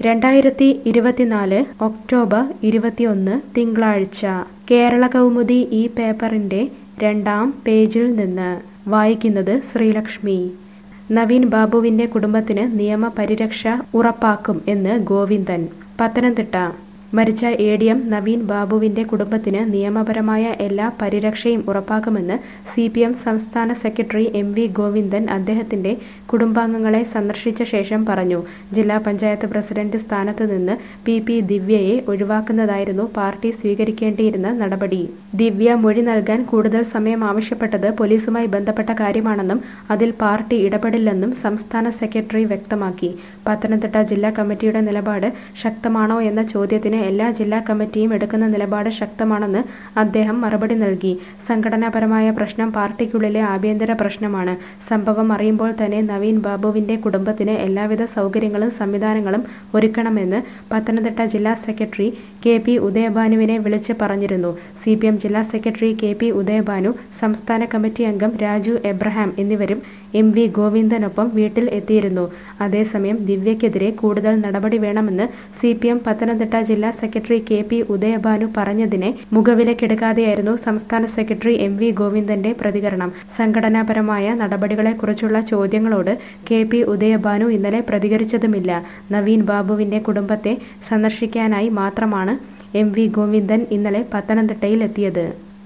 രണ്ടായിരത്തി ഇരുപത്തിനാല് ഒക്ടോബർ ഇരുപത്തിയൊന്ന് തിങ്കളാഴ്ച കേരള കൗമുദി ഈ പേപ്പറിന്റെ രണ്ടാം പേജിൽ നിന്ന് വായിക്കുന്നത് ശ്രീലക്ഷ്മി നവീൻ ബാബുവിന്റെ കുടുംബത്തിന് നിയമപരിരക്ഷ ഉറപ്പാക്കും എന്ന് ഗോവിന്ദൻ പത്തനംതിട്ട മരിച്ച എ ഡി എം നവീൻ ബാബുവിന്റെ കുടുംബത്തിന് നിയമപരമായ എല്ലാ പരിരക്ഷയും ഉറപ്പാക്കുമെന്ന് സി പി എം സംസ്ഥാന സെക്രട്ടറി എം വി ഗോവിന്ദൻ അദ്ദേഹത്തിന്റെ കുടുംബാംഗങ്ങളെ സന്ദർശിച്ച ശേഷം പറഞ്ഞു ജില്ലാ പഞ്ചായത്ത് പ്രസിഡന്റ് സ്ഥാനത്ത് നിന്ന് പി പി ദിവ്യയെ ഒഴിവാക്കുന്നതായിരുന്നു പാർട്ടി സ്വീകരിക്കേണ്ടിയിരുന്ന നടപടി ദിവ്യ മൊഴി നൽകാൻ കൂടുതൽ സമയം ആവശ്യപ്പെട്ടത് പോലീസുമായി ബന്ധപ്പെട്ട കാര്യമാണെന്നും അതിൽ പാർട്ടി ഇടപെടില്ലെന്നും സംസ്ഥാന സെക്രട്ടറി വ്യക്തമാക്കി പത്തനംതിട്ട ജില്ലാ കമ്മിറ്റിയുടെ നിലപാട് ശക്തമാണോ എന്ന ചോദ്യത്തിന് എല്ലാ ജില്ലാ കമ്മിറ്റിയും എടുക്കുന്ന നിലപാട് ശക്തമാണെന്ന് അദ്ദേഹം മറുപടി നൽകി സംഘടനാപരമായ പ്രശ്നം പാർട്ടിക്കുള്ളിലെ ആഭ്യന്തര പ്രശ്നമാണ് സംഭവം അറിയുമ്പോൾ തന്നെ നവീൻ ബാബുവിന്റെ കുടുംബത്തിന് എല്ലാവിധ സൗകര്യങ്ങളും സംവിധാനങ്ങളും ഒരുക്കണമെന്ന് പത്തനംതിട്ട ജില്ലാ സെക്രട്ടറി കെ പി ഉദയഭാനുവിനെ വിളിച്ച് പറഞ്ഞിരുന്നു സി പി എം ജില്ലാ സെക്രട്ടറി കെ പി ഉദയഭാനു സംസ്ഥാന കമ്മിറ്റി അംഗം രാജു എബ്രഹാം എന്നിവരും എം വി ഗോവിന്ദനൊപ്പം വീട്ടിൽ എത്തിയിരുന്നു അതേസമയം ദിവ്യക്കെതിരെ കൂടുതൽ നടപടി വേണമെന്ന് സി പി എം പത്തനംതിട്ട ജില്ലാ സെക്രട്ടറി കെ പി ഉദയഭാനു പറഞ്ഞതിനെ മുഖവിലക്കെടുക്കാതെയായിരുന്നു സംസ്ഥാന സെക്രട്ടറി എം വി ഗോവിന്ദന്റെ പ്രതികരണം സംഘടനാപരമായ നടപടികളെക്കുറിച്ചുള്ള ചോദ്യങ്ങളോട് കെ പി ഉദയഭാനു ഇന്നലെ പ്രതികരിച്ചതുമില്ല നവീൻ ബാബുവിന്റെ കുടുംബത്തെ സന്ദർശിക്കാനായി മാത്രമാണ് എം വി ഗോവിന്ദൻ ഇന്നലെ പത്തനംതിട്ടയിൽ എത്തിയത്